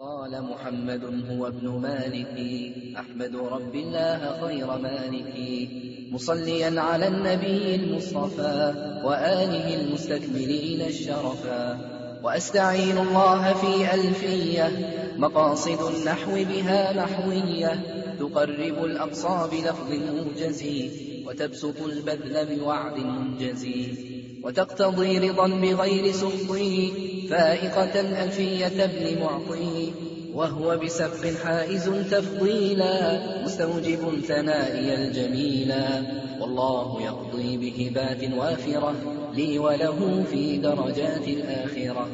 قال محمد هو ابن مالك أحمد رب الله خير مالك مصليا على النبي المصطفى وآله المستكملين الشرفا وأستعين الله في ألفية مقاصد النحو بها نحوية تقرب الأقصى بلفظ موجز وتبسط البذل بوعد منجز وتقتضي رضا بغير سخطه فائقة ألفية ابن معطي وهو بسبق حائز تفضيلا مستوجب ثنائي الجميلا والله يقضي بهبات وافرة لي وله في درجات الآخرة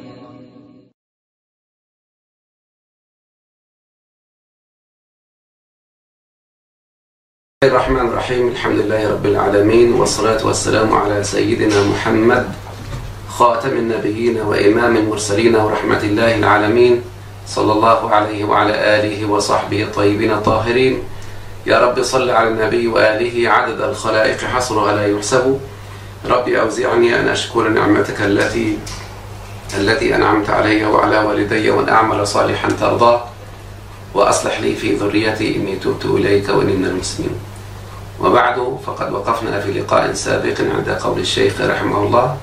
الرحمن الرحيم الحمد لله رب العالمين والصلاة والسلام على سيدنا محمد خاتم النبيين وإمام المرسلين ورحمة الله العالمين صلى الله عليه وعلى آله وصحبه الطيبين الطاهرين يا رب صل على النبي وآله عدد الخلائق حصرها لا يحسب ربي أوزعني أن أشكر نعمتك التي التي أنعمت علي وعلى والدي وأن أعمل صالحا ترضاه وأصلح لي في ذريتي إني تبت إليك وإني من المسلمين وبعد فقد وقفنا في لقاء سابق عند قول الشيخ رحمه الله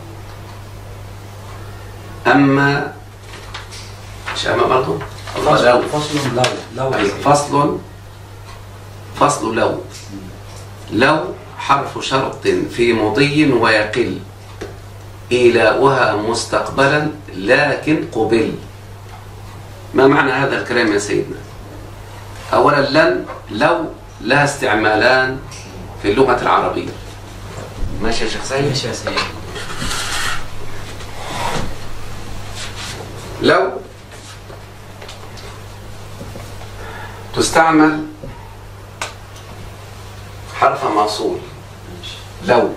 أما شامة برضو فصل فصل لو لو أي فصل فصل لو لو حرف شرط في مضي ويقل إيلاؤها مستقبلا لكن قبل ما معنى هذا الكلام يا سيدنا أولا لن لو لها استعمالان في اللغة العربية ماشي يا شيخ سيد ماشي يا سيدي لو تستعمل حرف موصول لو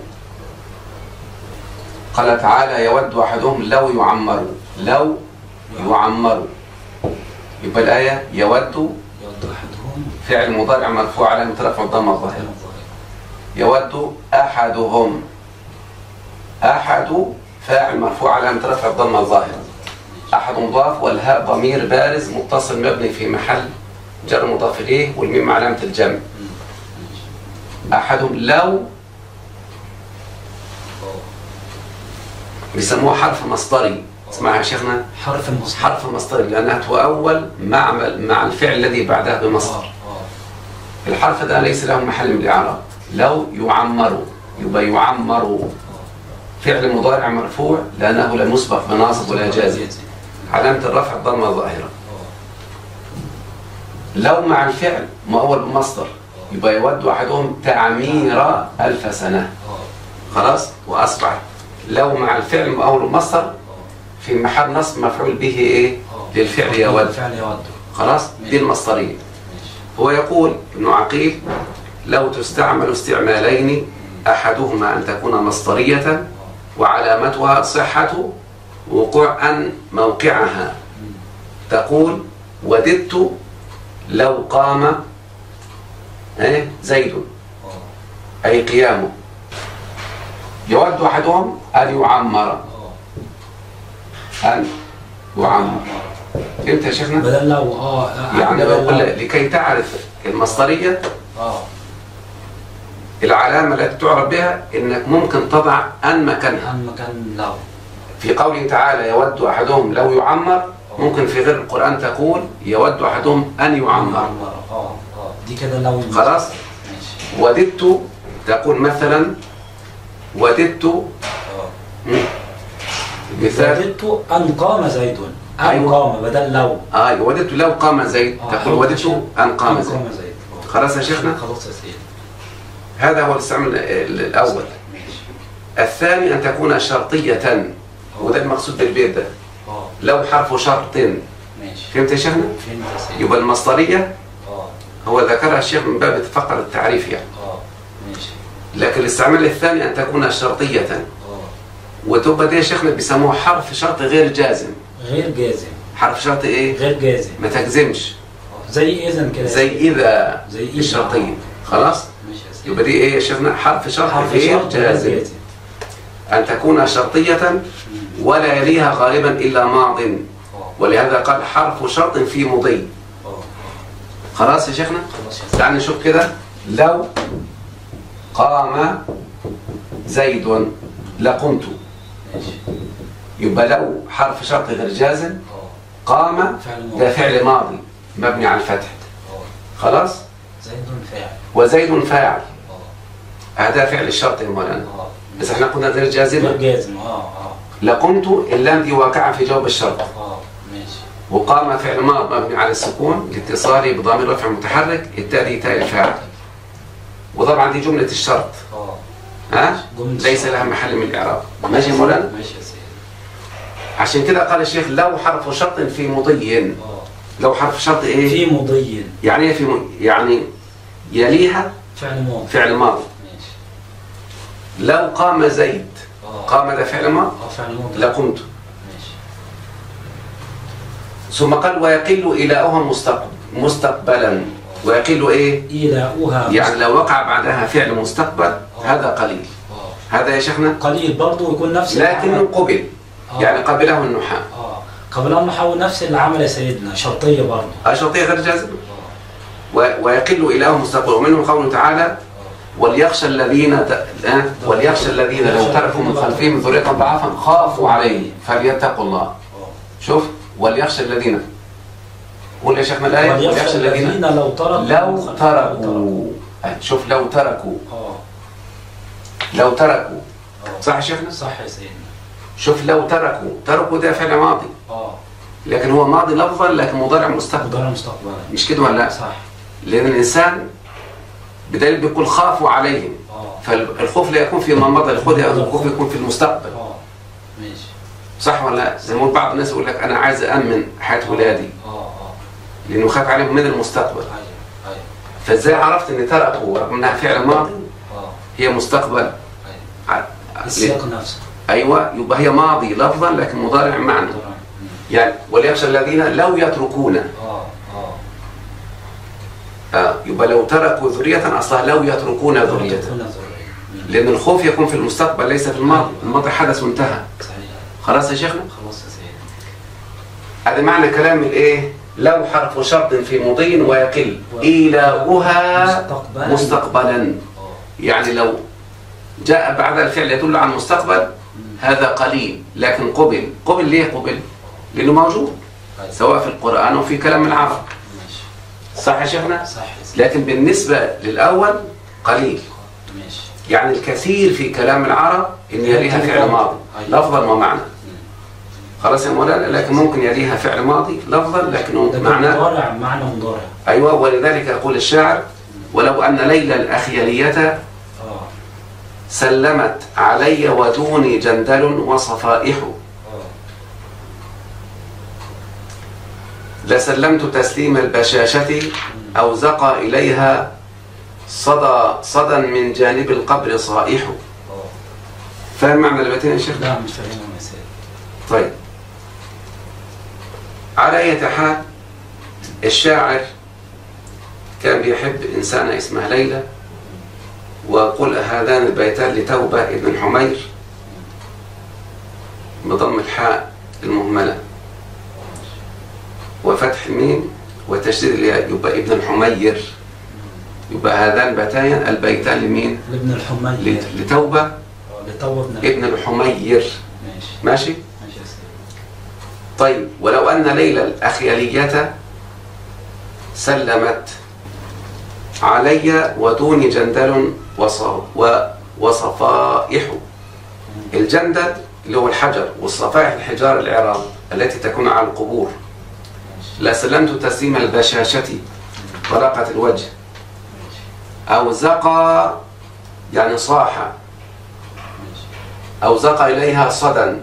قال تعالى يود أحدهم لو يعمر لو يعمر يبقى الآية يود يود أحدهم فعل مضارع مرفوع علامة رفع الضمة الظاهرة يود أحدهم أحد فاعل مرفوع علامة رفع الضمة الظاهرة أحد مضاف والهاء ضمير بارز متصل مبني في محل جر مضاف إليه والميم علامة الجمع أحدهم لو بيسموه حرف مصدري اسمع يا شيخنا حرف المصدر حرف مصدري لأنها تؤول مع مع الفعل الذي بعدها بمصدر آه، الحرف ده ليس له محل من الإعراب لو يعمر يبقى يعمر فعل مضارع مرفوع لأنه لم يسبق بناصب ولا جازم علامة الرفع الضمة ظاهرة لو مع الفعل مؤول بمصدر يبقى يود أحدهم تعمير ألف سنة خلاص وأصبح لو مع الفعل مؤول بمصدر في محل نصب مفعول به إيه للفعل يود الفعل يود خلاص دي المصدرية هو يقول ابن عقيل لو تستعمل استعمالين أحدهما أن تكون مصدرية وعلامتها صحة وقوع أن موقعها تقول وددت لو قام إيه؟ زيد أي قيامه يود أحدهم أن يعمر أن يعمر فهمت يا شيخنا؟ بدل لو اه يعني بدل بقول لو. لكي تعرف المصدرية اه العلامة التي تعرف بها انك ممكن تضع ان مكانها عن مكان لو في قوله تعالى يود احدهم لو يعمر ممكن في غير القرآن تقول يود احدهم ان يعمر اه اه دي كده لو خلاص ماشي وددت تقول مثلا وددت اه مم. مثال وددت أن قام زيد أن أيوة. قام بدل لو اه وددت لو قام زيد آه، تقول حلو. وددت ان قام أن زيد قام زيد آه. خلاص يا شيخنا خلاص يا سيدي هذا هو الاستعمال ال- الاول ماشي الثاني ان تكون شرطية وده المقصود بالبيت ده اه لو حرف شرط ماشي فهمت يا شيخنا؟ فهمت يا سيدي يبقى المصدرية اه هو ذكرها الشيخ من باب فقر التعريف يعني اه ماشي لكن الاستعمال الثاني أن تكون شرطية اه وتبقى دي يا شيخنا بيسموه حرف شرط غير جازم غير جازم حرف شرط إيه؟ غير جازم ما تجزمش آه. زي إذن كده زي إذا زي إذا الشرطية خلاص؟ ماشي يا سيدي يبقى دي إيه يا شيخنا؟ حرف شرط حرف غير شرط غير جازم جازم أن تكون شرطية ولا يليها غالبا إلا ماض اه ولهذا قال حرف شرط في مضي اه خلاص يا شيخنا خلاص يا سيدي تعال نشوف كده لو قام زيد لقمت ماشي يبقى لو حرف شرط غير جازم اه قام فعل ماضي. ده فعل ماضي مبني على الفتح اه خلاص زيد فاعل وزيد فاعل اه هذا فعل الشرط يا مولانا اه بس احنا قلنا غير غير جازم جازم اه اه لقمت اللام دي واقعة في جواب الشرط اه ماشي وقام فعل ماض مبني على السكون لاتصاله بضمير رفع متحرك التاء دي تاء الفاعل وطبعا دي جملة الشرط اه ها جملة ليس الشرط. لها محل من الإعراب ماشي يا مولانا ماشي يا سيدي عشان كده قال الشيخ لو حرف شرط في مضي اه لو حرف شرط ايه في مضي يعني ايه في م... يعني يليها فعل ماضي فعل ماضي ماشي لو قام زيد اه قام ده فعل ماضي اه فعل ماضي لقمت ماشي ثم قال ويقل إلىها مستقبل مستقبلا ويقل ايه إيلاؤها يعني لو وقع بعدها فعل مستقبل هذا قليل اه هذا يا شيخنا قليل برضه يكون نفس لكنه العمل. قبل آه. يعني قبله النحاة اه قبل أن نحول نفس اللي عمل سيدنا شرطية برضه الشرطية غير جازمة اه و- ويقل إلىها مستقبل ومنهم قوله تعالى وليخشى الذين ت... آه، وليخشى الذين لو تركوا من خلفهم ذرية ضعافا خافوا عليه فليتقوا الله اه شوف وليخشى الذين قول يا شيخنا الآية وليخشى الذين لو تركوا من لو خلفهم تركوا آه، شوف لو تركوا اه لو تركوا اه صح يا شيخنا صح يا سيدنا شوف لو تركوا تركوا ده فعل ماضي اه لكن هو ماضي لفظا لكن مضارع مستقبل مضارع مستقبلا مش كده ولا لا صح لأن الإنسان بدليل بيقول خافوا عليهم اه فالخوف لا يكون فيما مضى الخوف الخوف يكون في المستقبل اه ماشي صح ولا لا؟ زي ما بعض الناس يقول لك انا عايز امن حياه ولادي اه اه لانه خاف عليهم من المستقبل ايوه ايوه فازاي عرفت ان تركوا رغم انها فعل ماضي اه هي مستقبل ايوه ع- السياق نفسه ايوه يبقى هي ماضي لفظا لكن مضارع معنى مضارع. مم. يعني وليخشى الذين لو يتركون اه اه آه يبقى لو تركوا ذرية اصلها لو يتركون ذرية تكون ذرية مم. لان الخوف يكون في المستقبل ليس في الماضي الماضي حدث وانتهى صحيح خلاص يا شيخنا خلاص يا سيدي هذا معنى كلام الايه لو حرف شرط في مضي ويقل إيلاؤها مستقبلا. مستقبلا اه يعني لو جاء بعد الفعل يدل على المستقبل هذا قليل لكن قبل قبل ليه قبل لأنه موجود أيوة. سواء في القرآن أو في كلام العرب ماشي صح يا شيخنا صح يا سيدي لكن بالنسبة للأول قليل ماشي يعني الكثير في كلام العرب إن يليها فعل ماضي لفظا ومعنى خلاص يا مولانا لكن ممكن يليها فعل ماضي لفظا لكنه ده معناه مضارع معنى مضارع أيوة ولذلك يقول الشاعر ولو أن ليلى الأخيلية اه سلمت علي ودوني جندل وصفائح اه لسلمت تسليم البشاشة أو زقى إليها صدى صدى من جانب القبر صائح اه فاهم معنى البيتين يا شيخ؟ لا مش فاهمهم يا سيدي طيب على أي حال الشاعر كان بيحب إنسانة اسمها ليلى وقل هذان البيتان لتوبة ابن حمير بضم الحاء المهملة وفتح الميم وتشديد الياء يبقى ابن الحمير يبقى هذان البيتان البيتان لمين؟ لابن الحمير لت- لتوبة اه لتو ابن ابن الحمير ماشي ماشي؟ ماشي يا سيدي طيب ولو أن ليلى الأخيلية سلمت علي ودوني جندل وص- و- وصفائح الجندل اللي هو الحجر والصفائح الحجار العراق التي تكون على القبور ماشي لا سلمت تسليم البشاشة طلاقة الوجه ماشي أو زقى يعني صاح ماشي أو زقى إليها صدى ماشي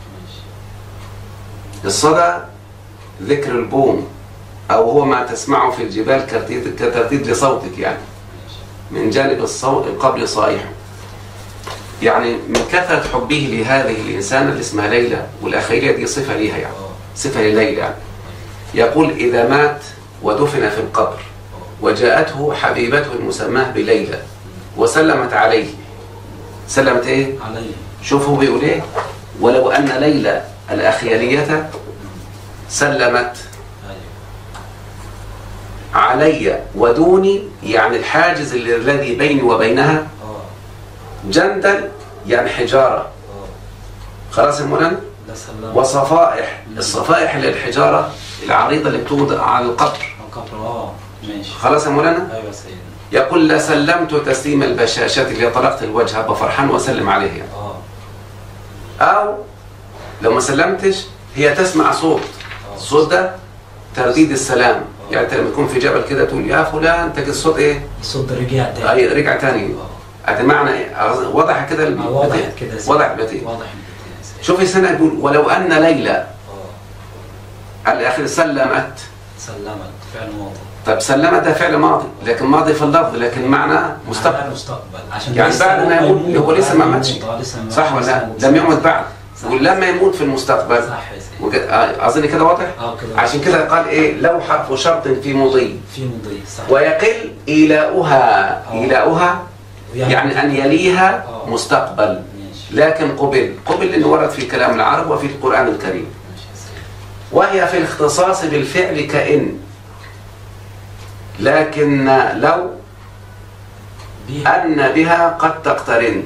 الصدى ذكر البوم أو هو ما تسمعه في الجبال كترديد, كترديد لصوتك يعني ماشي من جانب الصوت القبر صائح يعني من كثرة حبه لهذه الإنسانة اللي اسمها ليلى والأخيرية دي صفة ليها يعني اه صفة لليلى يعني يقول إذا مات ودفن في القبر وجاءته حبيبته المسماه بليلى وسلمت عليه سلمت إيه؟ علي شوفوا بيقول إيه ولو أن ليلى الأخيالية سلمت ايوه علي ودوني يعني الحاجز الذي بيني وبينها اه جندل يعني حجارة اه خلاص يا مولانا لا سلام وصفائح الصفائح اللي الحجارة العريضة اللي بتوضع على القبر القبر اه ماشي خلاص يا مولانا ايوه سيدنا يقول لسلمت تسليم البشاشة اللي طلقت الوجه أبقى فرحان وأسلم عليه يعني. اه أو لو ما سلمتش هي تسمع صوت اه الصوت ده ترديد السلام يعني انت لما تكون في جبل كده تقول يا فلان انت كده الصوت ايه؟ الصوت رجع تاني أي رجع تاني اه هذا معنى ايه؟ وضح كده آه، وضحت البيتين. كده يا سيدي. وضح البيتين واضح البيتين يا سيدي. شوف السنة يقول ولو أن ليلى اه على الآخر سلمت سلمت فعل ماضي طب سلمت ده فعل ماضي لكن ماضي في اللفظ لكن معناه مستقبل معناه مستقبل عشان يعني لسه بعد ما لما يموت هو لسه ما بعد ماتش. يموت، آه، لسه ما صح ماتش، ولا لسه لا؟ لم يمت بعد صح. ولما يموت في المستقبل صح يا سيدي وجد- آه، أظن كده واضح؟ اه كده عشان كده قال إيه لو حرف شرط في مضي في مضي صح ويقل إيلاؤها آه. إيلاؤها يعني أن يليها آه. مستقبل ماشي لكن قبل قبل لأنه ورد في كلام العرب وفي القرآن الكريم ماشي يا سيدي وهي في الاختصاص بالفعل كإن لكن لو بيها أن بها قد تقترن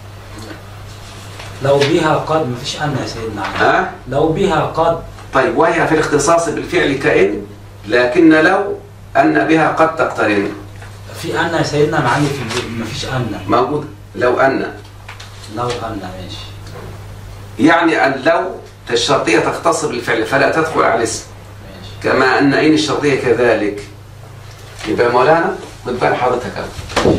لو بيها قد مفيش أن يا سيدنا علي. ها؟ لو بيها قد طيب وهي في الاختصاص بالفعل كإن لكن لو أن بها قد تقترن في أن يا سيدنا معاني في البيت مفيش أن موجود لو أن لو أن ماشي يعني أن لو الشرطية تختص بالفعل فلا تدخل على الاسم ماشي كما أن إن الشرطية كذلك يبقى يا مولانا خد بال حضرتك أهو.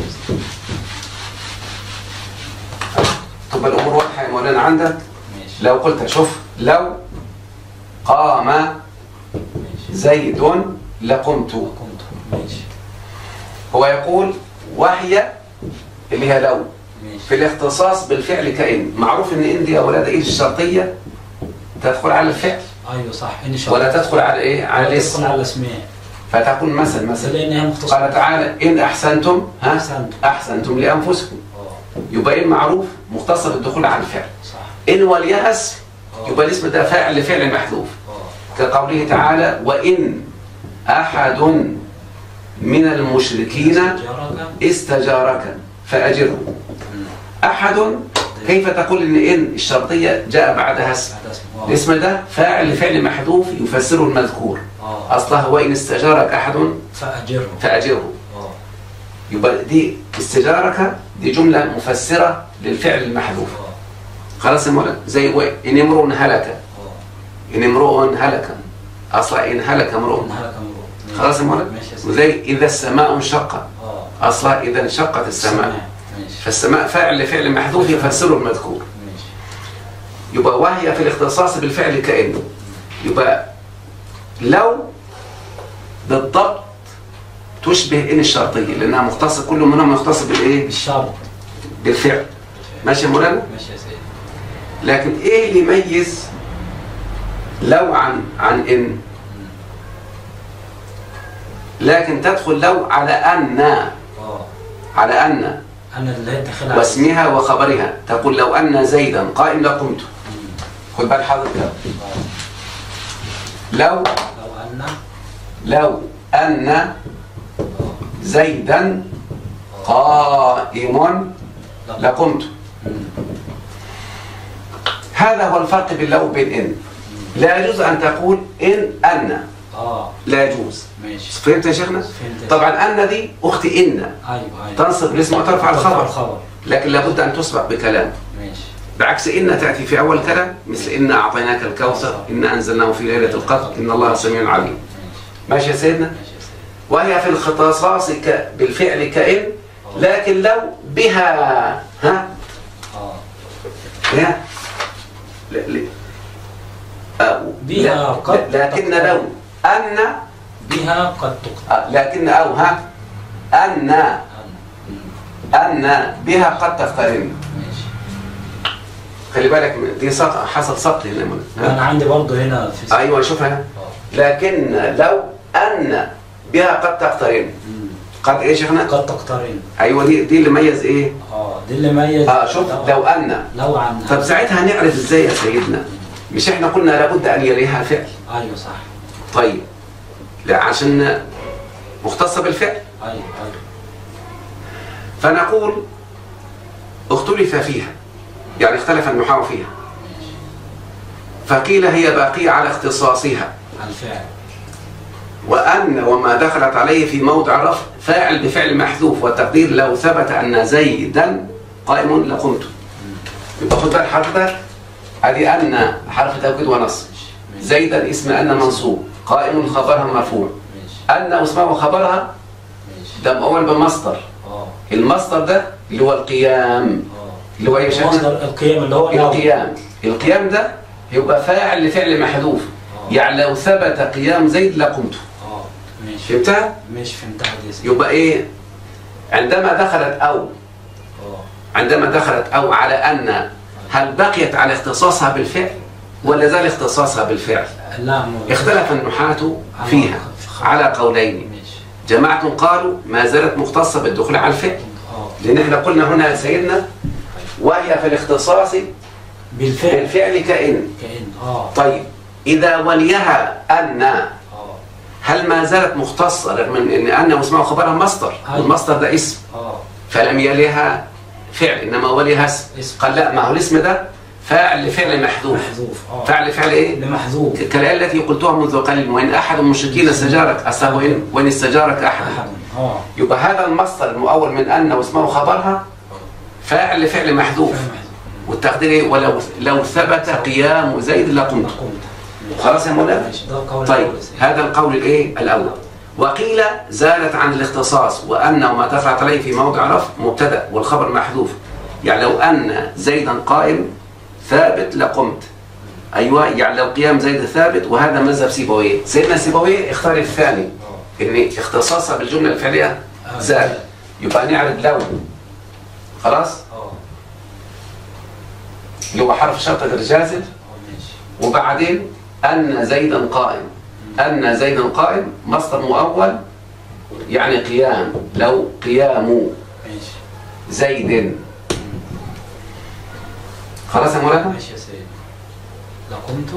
تبقى الأمور واضحة يا مولانا عندك ماشي لو قلت شوف لو قام ماشي زيد لقمت كنت ماشي هو يقول وهي اللي هي لو في ماشي الاختصاص بالفعل كإن معروف ان إن دي يا ولاد إيه الشرطية تدخل على الفعل أيوه صح إن شاء ولا تدخل على إيه على ولا الاسم تدخل على الأسماء فتقول مثلا بس مثلا لأنها مختصرة قال تعالى إن أحسنتم ها أحسنتم. أحسنتم لأنفسكم اه يبقى إن معروف مختصر بالدخول على الفعل صح إن واليأس آه. يبقى الاسم ده فاعل لفعل محذوف اه كقوله تعالى وإن أحد من المشركين استجارك استجارك فأجره مم. أحد كيف تقول إن إن الشرطية جاء بعدها اسم هذا اسمه آه. الاسم ده فاعل لفعل محذوف يفسره المذكور اه أصله وإن استجارك أحد فأجره فأجره اه يبقى دي استجارك دي جملة مفسرة للفعل المحذوف اه خلاص يا مولانا زي و- إن امرؤ هلك اه إن امرؤ هلك أصلا إن هلك امرؤ انهلك امره خلاص يا مولانا ماشي يا سيدي. وزي إذا السماء انشقت اه أصلا إذا انشقت السماء ماشي فالسماء فاعل لفعل محذوف يفسره المذكور ماشي يبقى وهي في الاختصاص بالفعل كأنه يبقى لو بالضبط تشبه إن الشرطية لأنها مختصة كل منهم مختص بالإيه؟ بالشرط بالفعل ماشي يا مولانا؟ ماشي يا سيدي لكن إيه اللي يميز لو عن عن إن لكن تدخل لو على أن اه على أن انا اللي داخل على واسمها وخبرها تقول لو أن زيدا قائم لقمت مم. خد بال حضرتك اه لو لو ان لو أن اه زيدا قائم لا لقمت مم. هذا هو الفرق بين لو وبين إن لا يجوز أن تقول إن أن اه لا يجوز ماشي فهمت يا شيخنا؟ فهمت يا طبعا أن دي أخت إن ايوه ايوه تنصب الاسم وترفع الخبر الخبر لكن لابد أن تسبق بكلام ماشي بعكس إن تأتي في أول كلام مثل إن أعطيناك الكوثر إن أنزلناه في ليلة القدر إن الله سميع عليم ماشي ماشي يا سيدنا؟ ماشي يا سيدي وهي في الاختصاص ك... بالفعل كإن لكن لو بها ها اه لا لا لا أو بها لا- قد لكن لو أن بها قد تقتل آه، لكن أو ها أن أن. مم. أن بها قد تقترن ماشي خلي بالك من- دي سقط حصل سقط هنا من- انا ها؟ عندي برضه هنا في أيوة شوفها اه لكن لو أن بها قد تقترن مم. قد إيه يا شيخنا؟ قد تقترن أيوة دي دي اللي ميز إيه؟ اه دي اللي ميز آه شوف لو أن لو عن طب ساعتها هنعرف إزاي يا سيدنا مش احنا قلنا لابد ان يليها فعل ايوه صح طيب لا عشان مختصة بالفعل ايوه ايوه فنقول اختلف فيها يعني اختلف النحاة فيها فقيل هي باقية على اختصاصها الفعل وأن وما دخلت عليه في موضع رفع فاعل بفعل محذوف والتقدير لو ثبت أن زيدا قائم لقمت يبقى خد بالك حضرتك ادي أن حرف توكيد ونصب زيدا اسم أن منصوب قائم خبرها مرفوع ماشي أن اسمه خبرها ماشي ده مؤول بمصدر اه المصدر ده اللي هو القيام اه اللي هو ايه يا شيخنا؟ مصدر القيام اللي هو الأول. القيام القيام ده يبقى فاعل لفعل محذوف آه. يعني لو ثبت قيام زيد لقمت اه ماشي فهمتها؟ ماشي فهمتها دي يا سيدي. يبقى ايه عندما دخلت او اه عندما دخلت او على ان هل بقيت على اختصاصها بالفعل ولا زال اختصاصها بالفعل لا مو اختلف النحاة فيها على قولين ماشي جماعة قالوا ما زالت مختصة بالدخول على الفعل اه لأن احنا قلنا هنا يا سيدنا وهي في الاختصاص بالفعل بالفعل كإن كأن اه طيب إذا وليها أن اه هل ما زالت مختصة رغم من أن أن واسمه خبرها مصدر أيوة. والمصدر ده اسم اه فلم يليها فعل إنما وليها اسم اسم. قال لا ما هو الاسم ده فاعل لفعل محذوف محذوف اه فاعل لفعل إيه؟ لمحذوف كالآية التي قلتها منذ قليل وإن أحد من المشركين استجارك أصلا وإن, وإن استجارك أحد احد اه يبقى هذا المصدر المؤول من أن واسمه خبرها فاعل لفعل محذوف فعل محذوف والتقدير إيه؟ ولو لو ثبت قيام زيد لقمت قمت خلاص يا مولانا؟ ماشي ده القول طيب الأول يا سيدي. هذا القول الايه الاول وقيل زالت عن الاختصاص وان وما دخلت عليه في موضع رفع مبتدا والخبر محذوف يعني لو ان زيدا قائم ثابت لقمت ايوه يعني لو قيام زيد ثابت وهذا مذهب سيبويه سيدنا سيبويه اختار الثاني ان اختصاصها بالجمله الفعليه آه. زال يبقى نعرف لو خلاص اه اللي هو حرف شرط الجازم اه ماشي وبعدين أن زيدا قائم أن زيدا قائم مصدر مؤول يعني قيام لو قيام ماشي زيد خلاص يا مولانا ماشي يا سيدي لقمت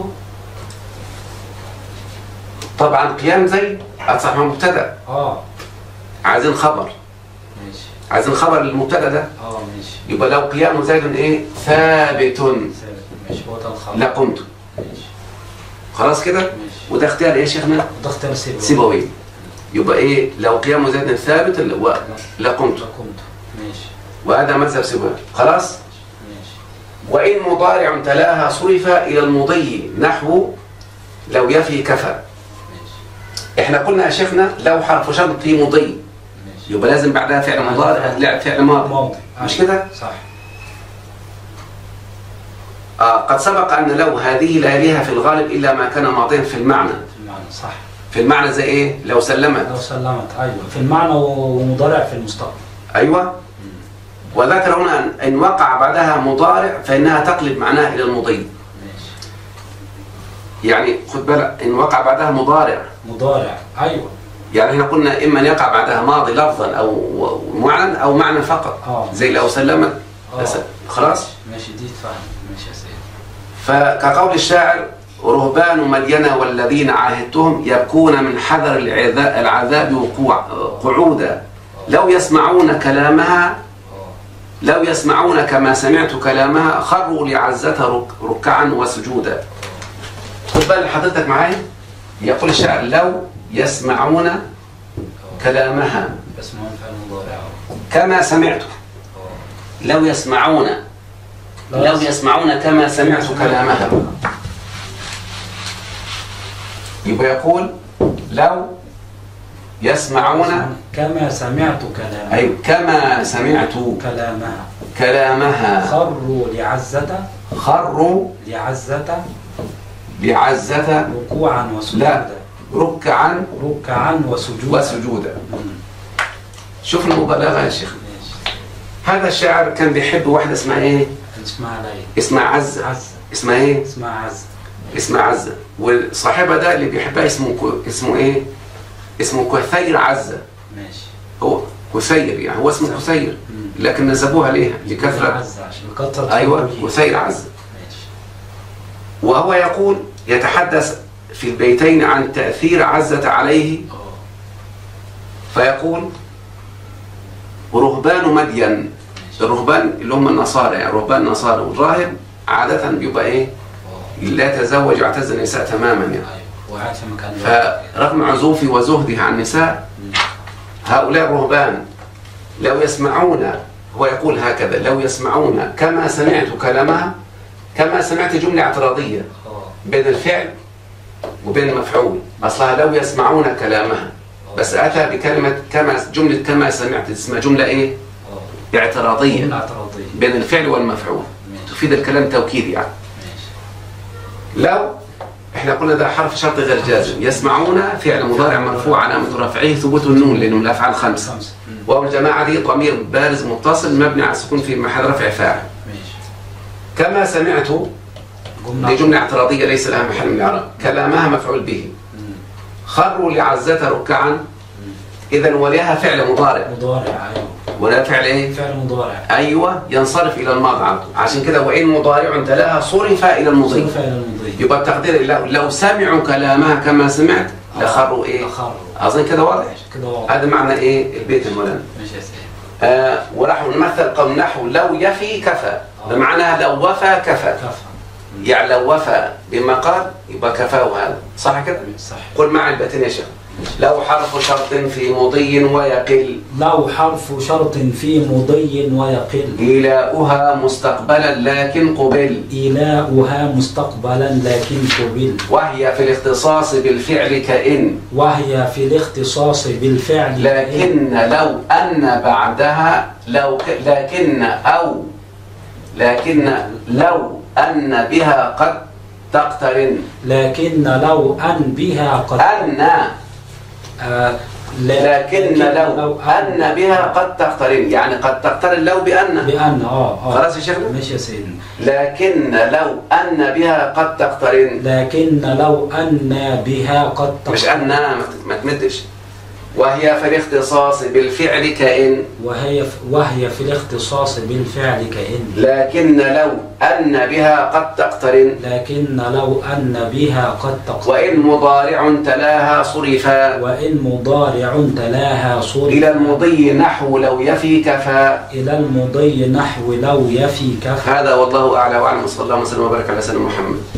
طبعا قيام زيد أصبح مبتدا اه عايزين خبر ماشي عايزين خبر للمبتدا ده اه ماشي يبقى لو قيام زيد ايه ثابت ثابت ماشي هو ده الخبر لقمت ماشي خلاص كده ماشي وده اختيار ايه يا شيخنا وده اختيار سيبوي سيبويه يبقى ايه لو قيام زيد ثابت ل- و- لقمت لقمت ماشي وهذا مذهب سيبويه خلاص ماشي وإن مضارع تلاها صرف إلى المضي نحو لو يفي كفى ماشي احنا قلنا يا شيخنا لو حرف شرط في مضي ماشي يبقى لازم بعدها فعل مضارع لا فعل ماضي ماضي مش أيوة. كده؟ صح آه قد سبق أن لو هذه لا يليها في الغالب إلا ما كان ماضيا في المعنى في المعنى صح في المعنى زي إيه؟ لو سلمت لو سلمت ايوه في المعنى ومضارع في المستقبل أيوة وذكر هنا أن إن وقع بعدها مضارع فإنها تقلب معناها إلى المضي ماشي يعني خد بالك إن وقع بعدها مضارع مضارع ايوه يعني احنا قلنا إما أن يقع بعدها ماضي لفظا أو معنى أو معنى فقط اه زي لو سلمت اه بس- خلاص ماشي دي اتفهم ماشي يا سيدي فكقول الشاعر رهبان مدين والذين عاهدتهم يبكون من حذر العذا- العذاب وقوع قعودا لو يسمعون كلامها اه لو يسمعون كما سمعت كلامها خروا لعزتها رك- ركعا وسجودا خد بال حضرتك معايا يقول الشاعر لو يسمعون اه كلامها بس ما هو فعل مضارع اه كما سمعت اه لو يسمعون لو يسمعون كما سمعت كلامها يبقى يقول لو يسمعون كما سمعت كلامها أي كما سمعت كلامها كلامها خروا لعزة خروا لعزة بعزة ركوعا وسجودا ركعا ركعا وسجودا وسجودا مم. شوف المبالغة يا شيخ ماشي هذا الشاعر كان بيحب واحدة اسمها ايه اسمها ليلى اسمها عزة عزة اسمها ايه اسمها عزة اسمها عزة وصاحبها ده اللي بيحبها اسمه كو... اسمه ايه اسمه كثير عزة ماشي هو كثير يعني هو اسمه كثير مم. لكن نسبوها ليه لكثرة عزة عشان كثرة ايوه حضوره. كثير عزة ماشي وهو يقول يتحدث في البيتين عن تأثير عزة عليه اه فيقول رهبان مدين الرهبان اللي هم النصارى يعني رهبان النصارى والراهب عادة بيبقى ايه اه لا يتزوج ويعتز النساء تماما يعني ايوه وقاعد في مكان لوحده. فرغم عزوفه وزهده عن النساء مم. هؤلاء الرهبان لو يسمعون هو يقول هكذا لو يسمعون كما سمعت كلامها كما سمعت جملة اعتراضية اه بين الفعل وبين المفعول أصلها لو يسمعون كلامها بس أتى بكلمة كما جملة كما سمعت اسمها جملة إيه اه اعتراضية جملة اعتراضية بين الفعل والمفعول ماشي تفيد الكلام توكيدي يعني ماشي لو احنا قلنا ده حرف شرط غير جازم يسمعون فعل مضارع مرفوع علامة رفعه ثبوت النون لأنه من الأفعال خمسة خمسة مم. واو الجماعة دي ضمير بارز متصل مبني على السكون في محل رفع فاعل ماشي كما سمعت جملة دي جملة اعتراضية ليس لها محل من الإعراب كلامها مفعول به مم. خروا لعزة ركعا إذا ولها فعل مضارع مضارع ايوه ولا فعل إيه؟ فعل مضارع أيوة ينصرف إلى الماضي على طول عشان كده وإن مضارع تلاها صرف إلى المضي صرف الى المضي يبقى التقدير لو, لو سمعوا كلامها كما سمعت لخروا إيه؟ لخروا أظن كده واضح ماشي كده واضح هذا معنى إيه البيت المولانا ماشي يا سيدي آه وراح نمثل قول نحو لو يفي كفى بمعنى لو وفى كفى كفى يعني لو وفى بما قال يبقى كفاه هذا صح كده؟ صح قل معي البيتين يا شيخ لو حرف شرط في مضي ويقل لو حرف شرط في مضي ويقل إيلاؤها مستقبلا لكن قبل إيلاؤها مستقبلا لكن قبل وهي في الاختصاص بالفعل كإن وهي في الاختصاص بالفعل لكن لو أن بعدها لو ك... لكن أو لكن لو أن بها قد تقترن لكن لو أن بها قد أن آه لكن لو أن بها قد تقترن يعني قد تقترن لو بأن بأن اه اه خلاص يا شيخنا ماشي يا سيدنا لكن لو أن بها قد تقترن لكن لو أن بها قد مش تقترن أن ما ت- ما تمدش وهي في الاختصاص بالفعل كإن وهي وهي في الاختصاص بالفعل كإن لكن لو أن بها قد تقترن لكن لو أن بها قد تقترن وإن مضارع تلاها صرفا وإن مضارع تلاها صرف إلى المضي نحو لو يفي كفى إلى المضي نحو لو يفي كفى هذا والله أعلى وأعلم صلى الله وسلم وبارك على سيدنا محمد